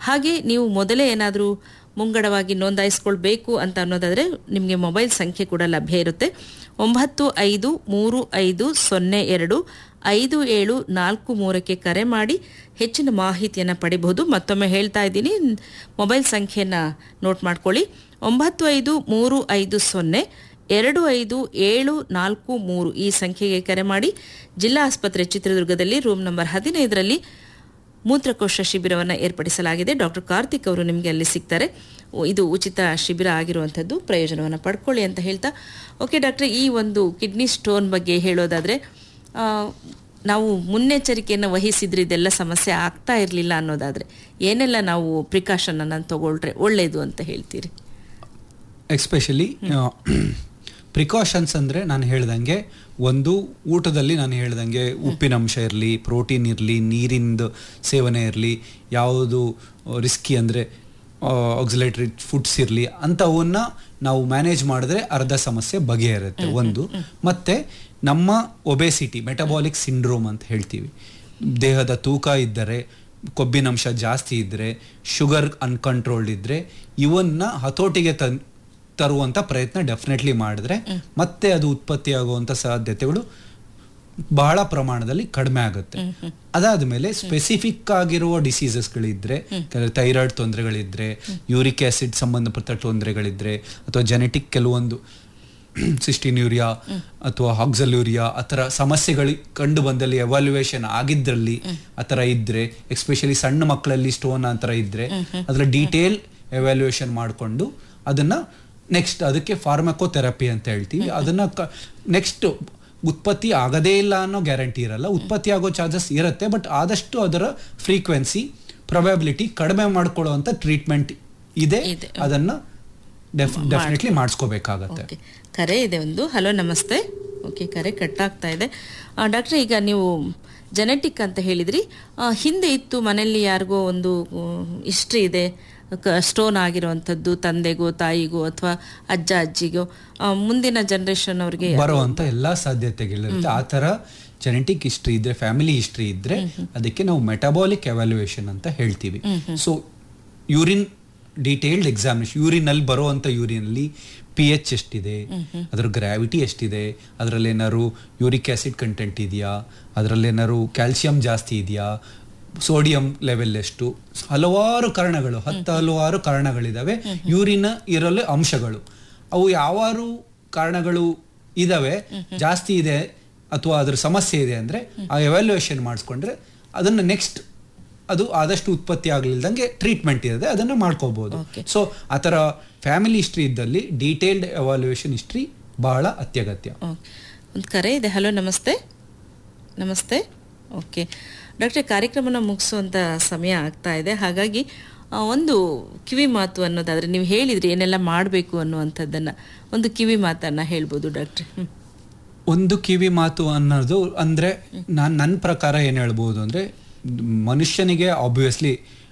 ಹಾಗೆ ನೀವು ಮೊದಲೇ ಏನಾದರೂ ಮುಂಗಡವಾಗಿ ನೋಂದಾಯಿಸ್ಕೊಳ್ಬೇಕು ಅಂತ ಅನ್ನೋದಾದರೆ ನಿಮಗೆ ಮೊಬೈಲ್ ಸಂಖ್ಯೆ ಕೂಡ ಲಭ್ಯ ಇರುತ್ತೆ ಒಂಬತ್ತು ಐದು ಮೂರು ಐದು ಸೊನ್ನೆ ಎರಡು ಐದು ಏಳು ನಾಲ್ಕು ಮೂರಕ್ಕೆ ಕರೆ ಮಾಡಿ ಹೆಚ್ಚಿನ ಮಾಹಿತಿಯನ್ನು ಪಡಿಬಹುದು ಮತ್ತೊಮ್ಮೆ ಹೇಳ್ತಾ ಇದ್ದೀನಿ ಮೊಬೈಲ್ ಸಂಖ್ಯೆಯನ್ನು ನೋಟ್ ಮಾಡ್ಕೊಳ್ಳಿ ಒಂಬತ್ತು ಐದು ಮೂರು ಐದು ಸೊನ್ನೆ ಎರಡು ಐದು ಏಳು ನಾಲ್ಕು ಮೂರು ಈ ಸಂಖ್ಯೆಗೆ ಕರೆ ಮಾಡಿ ಜಿಲ್ಲಾ ಆಸ್ಪತ್ರೆ ಚಿತ್ರದುರ್ಗದಲ್ಲಿ ರೂಮ್ ನಂಬರ್ ಹದಿನೈದರಲ್ಲಿ ಮೂತ್ರಕೋಶ ಶಿಬಿರವನ್ನು ಏರ್ಪಡಿಸಲಾಗಿದೆ ಡಾಕ್ಟರ್ ಕಾರ್ತಿಕ್ ಅವರು ನಿಮಗೆ ಅಲ್ಲಿ ಸಿಗ್ತಾರೆ ಓ, ಇದು ಉಚಿತ ಶಿಬಿರ ಆಗಿರುವಂಥದ್ದು ಪ್ರಯೋಜನವನ್ನು ಪಡ್ಕೊಳ್ಳಿ ಅಂತ ಹೇಳ್ತಾ ಓಕೆ ಡಾಕ್ಟ್ರೆ ಈ ಒಂದು ಕಿಡ್ನಿ ಸ್ಟೋನ್ ಬಗ್ಗೆ ಹೇಳೋದಾದರೆ ಆ, ನಾವು ಮುನ್ನೆಚ್ಚರಿಕೆಯನ್ನು ವಹಿಸಿದ್ರೆ ಇದೆಲ್ಲ ಸಮಸ್ಯೆ ಆಗ್ತಾ ಇರಲಿಲ್ಲ ಅನ್ನೋದಾದರೆ ಏನೆಲ್ಲ ನಾವು ಪ್ರಿಕಾಷನನ್ನು ತಗೊಳ್ರೆ ಒಳ್ಳೆಯದು ಅಂತ ಹೇಳ್ತೀರಿ ಎಕ್ಸ್ಪೆಷಲಿ ಪ್ರಿಕಾಷನ್ಸ್ ಅಂದರೆ ನಾನು ಹೇಳ್ದಂಗೆ ಒಂದು ಊಟದಲ್ಲಿ ನಾನು ಹೇಳ್ದಂಗೆ ಉಪ್ಪಿನಂಶ ಇರಲಿ ಪ್ರೋಟೀನ್ ಇರಲಿ ನೀರಿಂದು ಸೇವನೆ ಇರಲಿ ಯಾವುದು ರಿಸ್ಕಿ ಅಂದರೆ ಆಕ್ಸಿಲೇಟರಿ ಫುಡ್ಸ್ ಇರಲಿ ಅಂಥವನ್ನ ನಾವು ಮ್ಯಾನೇಜ್ ಮಾಡಿದ್ರೆ ಅರ್ಧ ಸಮಸ್ಯೆ ಬಗೆಹರುತ್ತೆ ಒಂದು ಮತ್ತೆ ನಮ್ಮ ಒಬೆಸಿಟಿ ಮೆಟಬಾಲಿಕ್ ಸಿಂಡ್ರೋಮ್ ಅಂತ ಹೇಳ್ತೀವಿ ದೇಹದ ತೂಕ ಇದ್ದರೆ ಕೊಬ್ಬಿನಂಶ ಜಾಸ್ತಿ ಇದ್ದರೆ ಶುಗರ್ ಅನ್ಕಂಟ್ರೋಲ್ಡ್ ಇದ್ದರೆ ಇವನ್ನ ಹತೋಟಿಗೆ ತನ್ ತರುವಂಥ ಪ್ರಯತ್ನ ಡೆಫಿನೆಟ್ಲಿ ಮಾಡಿದ್ರೆ ಮತ್ತೆ ಅದು ಉತ್ಪತ್ತಿ ಆಗುವಂಥ ಸಾಧ್ಯತೆಗಳು ಬಹಳ ಪ್ರಮಾಣದಲ್ಲಿ ಕಡಿಮೆ ಆಗುತ್ತೆ ಅದಾದ್ಮೇಲೆ ಸ್ಪೆಸಿಫಿಕ್ ಆಗಿರುವ ಡಿಸೀಸಸ್ಗಳಿದ್ರೆ ಕೆಲವು ಥೈರಾಯ್ಡ್ ತೊಂದರೆಗಳಿದ್ರೆ ಯೂರಿಕ್ ಆಸಿಡ್ ಸಂಬಂಧಪಟ್ಟ ತೊಂದರೆಗಳಿದ್ರೆ ಅಥವಾ ಜೆನೆಟಿಕ್ ಕೆಲವೊಂದು ಸಿಸ್ಟಿನ್ಯೂರಿಯಾ ಅಥವಾ ಹಾಕ್ಸಲ್ಯೂರಿಯಾ ಆ ಥರ ಸಮಸ್ಯೆಗಳು ಕಂಡು ಬಂದಲ್ಲಿ ಎವಾಲ್ಯುಯೇಷನ್ ಆಗಿದ್ರಲ್ಲಿ ಆ ಥರ ಇದ್ರೆ ಎಸ್ಪೆಷಲಿ ಸಣ್ಣ ಮಕ್ಕಳಲ್ಲಿ ಸ್ಟೋನ್ ಆ ಥರ ಇದ್ರೆ ಅದರ ಡೀಟೇಲ್ ಎವ್ಯಾಲ್ಯೂಯೇಷನ್ ಮಾಡಿಕೊಂಡು ಅದನ್ನ ನೆಕ್ಸ್ಟ್ ಅದಕ್ಕೆ ಫಾರ್ಮಕೋಥೆರಪಿ ಅಂತ ಹೇಳ್ತೀವಿ ಅದನ್ನ ನೆಕ್ಸ್ಟ್ ಉತ್ಪತ್ತಿ ಆಗದೇ ಇಲ್ಲ ಅನ್ನೋ ಗ್ಯಾರಂಟಿ ಇರಲ್ಲ ಉತ್ಪತ್ತಿ ಆಗೋ ಚಾರ್ಜಸ್ ಇರುತ್ತೆ ಬಟ್ ಆದಷ್ಟು ಅದರ ಫ್ರೀಕ್ವೆನ್ಸಿ ಪ್ರೊಬ್ಯಾಬಿಲಿಟಿ ಕಡಿಮೆ ಮಾಡ್ಕೊಳ್ಳುವಂಥ ಟ್ರೀಟ್ಮೆಂಟ್ ಇದೆ ಇದೆ. ಅದನ್ನ ಡೆಫಿನೆಟ್ಲಿ ಮಾಡಿಸ್ಕೋಬೇಕಾಗತ್ತೆ ಓಕೆ ಕರೆ ಇದೆ ಒಂದು ಹಲೋ ನಮಸ್ತೆ ಓಕೆ ಕರೆ ಕಟ್ ಆಗ್ತಾ ಇದೆ ಡಾಕ್ಟ್ರೆ ಈಗ ನೀವು ಜೆನೆಟಿಕ್ ಅಂತ ಹೇಳಿದ್ರಿ ಆ, ಹಿಂದೆ ಇತ್ತು ಮನೆಯಲ್ಲಿ ಯಾರಿಗೋ ಒಂದು ಹಿಸ್ಟ್ರಿ ಇದೆ ಸ್ಟೋನ್ ಆಗಿರುವಂಥದ್ದು ತಂದೆಗೋ ತಾಯಿಗೋ ಅಥವಾ ಅಜ್ಜ ಅಜ್ಜಿಗೋ ಆ, ಮುಂದಿನ ಜನರೇಷನ್ ಅವ್ರಿಗೆ ಬರುವಂತ ಎಲ್ಲಾ ಸಾಧ್ಯತೆಗಳಿರುತ್ತೆ ಆ ತರ ಜೆನೆಟಿಕ್ ಹಿಸ್ಟ್ರಿ ಇದ್ರೆ ಫ್ಯಾಮಿಲಿ ಹಿಸ್ಟ್ರಿ ಇದ್ರೆ ಅದಕ್ಕೆ ನಾವು ಮೆಟಬಾಲಿಕ್ ಎವ್ಯಾಲ್ಯೂಯೇಷನ್ ಅಂತ ಹೇಳ್ತೀವಿ so urine detailed examination urine ಅಲ್ಲಿ ಬರುವಂತ ಯೂರಿನ್ ಅಲ್ಲಿ ಪಿ ಎಚ್ ಎಷ್ಟಿದೆ ಅದರ ಗ್ರಾವಿಟಿ ಎಷ್ಟಿದೆ ಅದರಲ್ಲಿ ಏನಾದ್ರು ಯೂರಿಕ್ ಆಸಿಡ್ ಕಂಟೆಂಟ್ ಇದೆಯಾ ಅದರಲ್ಲಿ ಏನಾದ್ರು ಕ್ಯಾಲ್ಸಿಯಂ ಜಾಸ್ತಿ ಇದೆಯಾ ಸೋಡಿಯಂ ಲೆವೆಲ್ ಎಷ್ಟು ಹಲವಾರು ಕಾರಣಗಳು ಹತ್ತು ಹಲವಾರು ಕಾರಣಗಳಿದಾವೆ ಯೂರಿನ್ ಇರಲು ಅಂಶಗಳು ಅವು ಯಾವಾರು ಕಾರಣಗಳು ಇದಾವೆ ಜಾಸ್ತಿ ಇದೆ ಅಥವಾ ಅದ್ರ ಸಮಸ್ಯೆ ಇದೆ ಅಂದ್ರೆ ಆ ಎವ್ಯಾಲ್ಯೂಯೇಷನ್ ಮಾಡಿಸ್ಕೊಂಡ್ರೆ ಅದನ್ನ ನೆಕ್ಸ್ಟ್ ಅದು ಆದಷ್ಟು ಉತ್ಪತ್ತಿ ಆಗ್ಲಿಲ್ದಂಗೆ ಟ್ರೀಟ್ಮೆಂಟ್ ಇದೆ ಅದನ್ನ ಮಾಡ್ಕೋಬಹುದು Okay. ಸೊ ಆ ಥರ ಫ್ಯಾಮಿಲಿ ಹಿಸ್ಟ್ರಿ ಇದ್ದಲ್ಲಿ ಡೀಟೇಲ್ಡ್ ಎವಾಲ್ಯೂಯೇಷನ್ ಹಿಸ್ಟ್ರಿ ಬಹಳ ಅತ್ಯಗತ್ಯ ಒಂದು ಕರೆ ಇದೆ ಹಲೋ ನಮಸ್ತೆ ನಮಸ್ತೆ ಓಕೆ ಡಾಕ್ಟ್ರೆ ಕಾರ್ಯಕ್ರಮನ ಮುಗಿಸುವಂಥ ಸಮಯ ಆಗ್ತಾ ಇದೆ ಹಾಗಾಗಿ ಆ, ಒಂದು ಕಿವಿ ಮಾತು ಅನ್ನೋದಾದ್ರೆ ನೀವು ಹೇಳಿದ್ರಿ ಏನೆಲ್ಲ ಮಾಡಬೇಕು ಅನ್ನುವಂಥದ್ದನ್ನ ಒಂದು ಕಿವಿ ಮಾತನ್ನ ಹೇಳ್ಬೋದು ಡಾಕ್ಟ್ರೆ ಹ್ಮ್. ಒಂದು ಕಿವಿ ಮಾತು ಅನ್ನೋದು ಅಂದ್ರೆ ನಾನು ನನ್ನ ಪ್ರಕಾರ ಏನು ಹೇಳ್ಬೋದು ಅಂದ್ರೆ ಮನುಷ್ಯನಿಗೆ ಆಬ್ವಿಯಸ್ಲಿ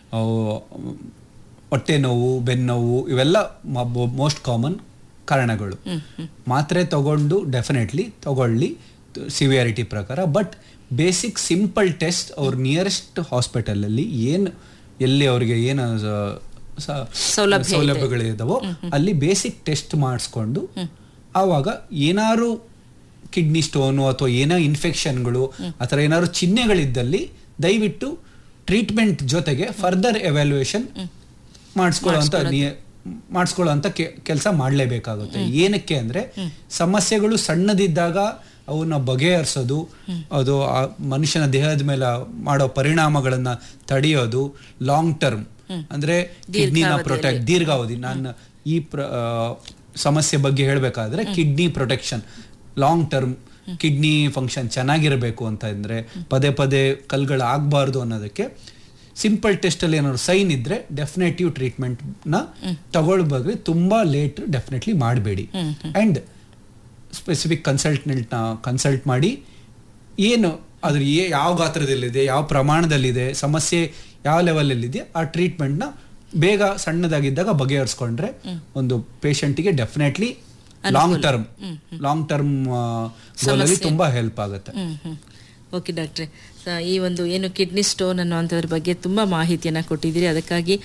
ಹೊಟ್ಟೆ ನೋವು ಬೆನ್ನೋವು ಇವೆಲ್ಲ ಮೋಸ್ಟ್ ಕಾಮನ್ ಕಾರಣಗಳು ಮಾತ್ರೆ ತಗೊಂಡು ಡೆಫಿನೆಟ್ಲಿ ತಗೊಳ್ಳಿ ಸಿವಿಯಾರಿಟಿ ಪ್ರಕಾರ ಬಟ್ ಬೇಸಿಕ್ ಸಿಂಪಲ್ ಟೆಸ್ಟ್ ಅವ್ರ ನಿಯರೆಸ್ಟ್ ಹಾಸ್ಪಿಟಲಲ್ಲಿ ಏನು ಎಲ್ಲಿ ಅವರಿಗೆ ಏನು ಸ- ಸೌಲಭ್ಯ ಇದೆ. ಸೌಲಭ್ಯಗಳಿದಾವೋ ಅಲ್ಲಿ ಬೇಸಿಕ್ ಟೆಸ್ಟ್ ಮಾಡಿಸ್ಕೊಂಡು ಆವಾಗ ಏನಾರು ಕಿಡ್ನಿ ಸ್ಟೋನು ಅಥವಾ ಏನೋ ಇನ್ಫೆಕ್ಷನ್ಗಳು ಆ ಥರ ಏನಾದ್ರು ಚಿಹ್ನೆಗಳಿದ್ದಲ್ಲಿ ದಯವಿಟ್ಟು ಟ್ರೀಟ್ಮೆಂಟ್ ಜೊತೆಗೆ ಫರ್ದರ್ ಎವ್ಯಾಲ್ಯೂಯೇಷನ್ ಮಾಡಿಸ್ಕೊಳ್ಳುವಂತ ಮಾಡಿಸ್ಕೊಳ್ಳುವಂತ ಕೆಲಸ ಮಾಡಲೇಬೇಕಾಗುತ್ತೆ ಏನಕ್ಕೆ ಅಂದ್ರೆ ಸಮಸ್ಯೆಗಳು ಸಣ್ಣದಿದ್ದಾಗ ಅವನ್ನ ಬಗೆಹರಿಸೋದು ಅದು ಆ ಮನುಷ್ಯನ ದೇಹದ ಮೇಲೆ ಮಾಡೋ ಪರಿಣಾಮಗಳನ್ನ ತಡೆಯೋದು ಲಾಂಗ್ ಟರ್ಮ್ ಅಂದ್ರೆ ಕಿಡ್ನಿನ ಪ್ರೊಟೆಕ್ಟ್ ದೀರ್ಘಾವಧಿ ನಾನು ಈ ಪ್ರ- ಆ, ಸಮಸ್ಯೆ ಬಗ್ಗೆ ಹೇಳಬೇಕಾದ್ರೆ kidney protection long term kidney function ಚೆನ್ನಾಗಿರಬೇಕು ಅಂತ ಅಂದ್ರೆ ಪದೇ ಪದೇ ಕಲ್ಗಳು ಆಗಬಾರ್ದು ಅನ್ನೋದಕ್ಕೆ ಸಿಂಪಲ್ ಟೆಸ್ಟ್ ಅಲ್ಲಿ ಏನಾದ್ರು ಸೈನ್ ಇದ್ರೆ ಡೆಫಿನೆಟಿವ್ ಟ್ರೀಟ್ಮೆಂಟ್ ನ ತಗೊಳ್ಬೇಕು ತುಂಬಾ ಲೇಟ್ ಡೆಫಿನೆಟ್ಲಿ ಮಾಡಬೇಡಿ ಅಂಡ್ ಸ್ಪೆಸಿಫಿಕ್ ಕನ್ಸಲ್ಟೆಂಟ್ನ ಕನ್ಸಲ್ಟ್ ಮಾಡಿ ಏನು ಅದ್ರ ಏ ಯಾವ ಗಾತ್ರದಲ್ಲಿದೆ ಯಾವ ಪ್ರಮಾಣದಲ್ಲಿದೆ ಸಮಸ್ಯೆ ಯಾವ ಲೆವೆಲಲ್ಲಿದೆ ಆ ಟ್ರೀಟ್ಮೆಂಟ್ನ ಬೇಗ ಸಣ್ಣದಾಗಿದ್ದಾಗ ಬಗೆಹರಿಸ್ಕೊಂಡ್ರೆ ಒಂದು ಪೇಷಂಟಿಗೆ definitely long term long term ಗೋಲಲ್ಲಿ ತುಂಬಾ ಹೆಲ್ಪ್ ಆಗುತ್ತೆ ಹ್ಮ್ ಹ್ಮ್ ಓಕೆ ಡಾಕ್ಟ್ರೆ ಸ- ಈ ಒಂದು ಏನು ಕಿಡ್ನಿ ಸ್ಟೋನ್ ಅನ್ನುವಂಥದ್ರ ಬಗ್ಗೆ ತುಂಬ ಮಾಹಿತಿಯನ್ನು ಕೊಟ್ಟಿದ್ದೀರಿ ಅದಕ್ಕಾಗಿ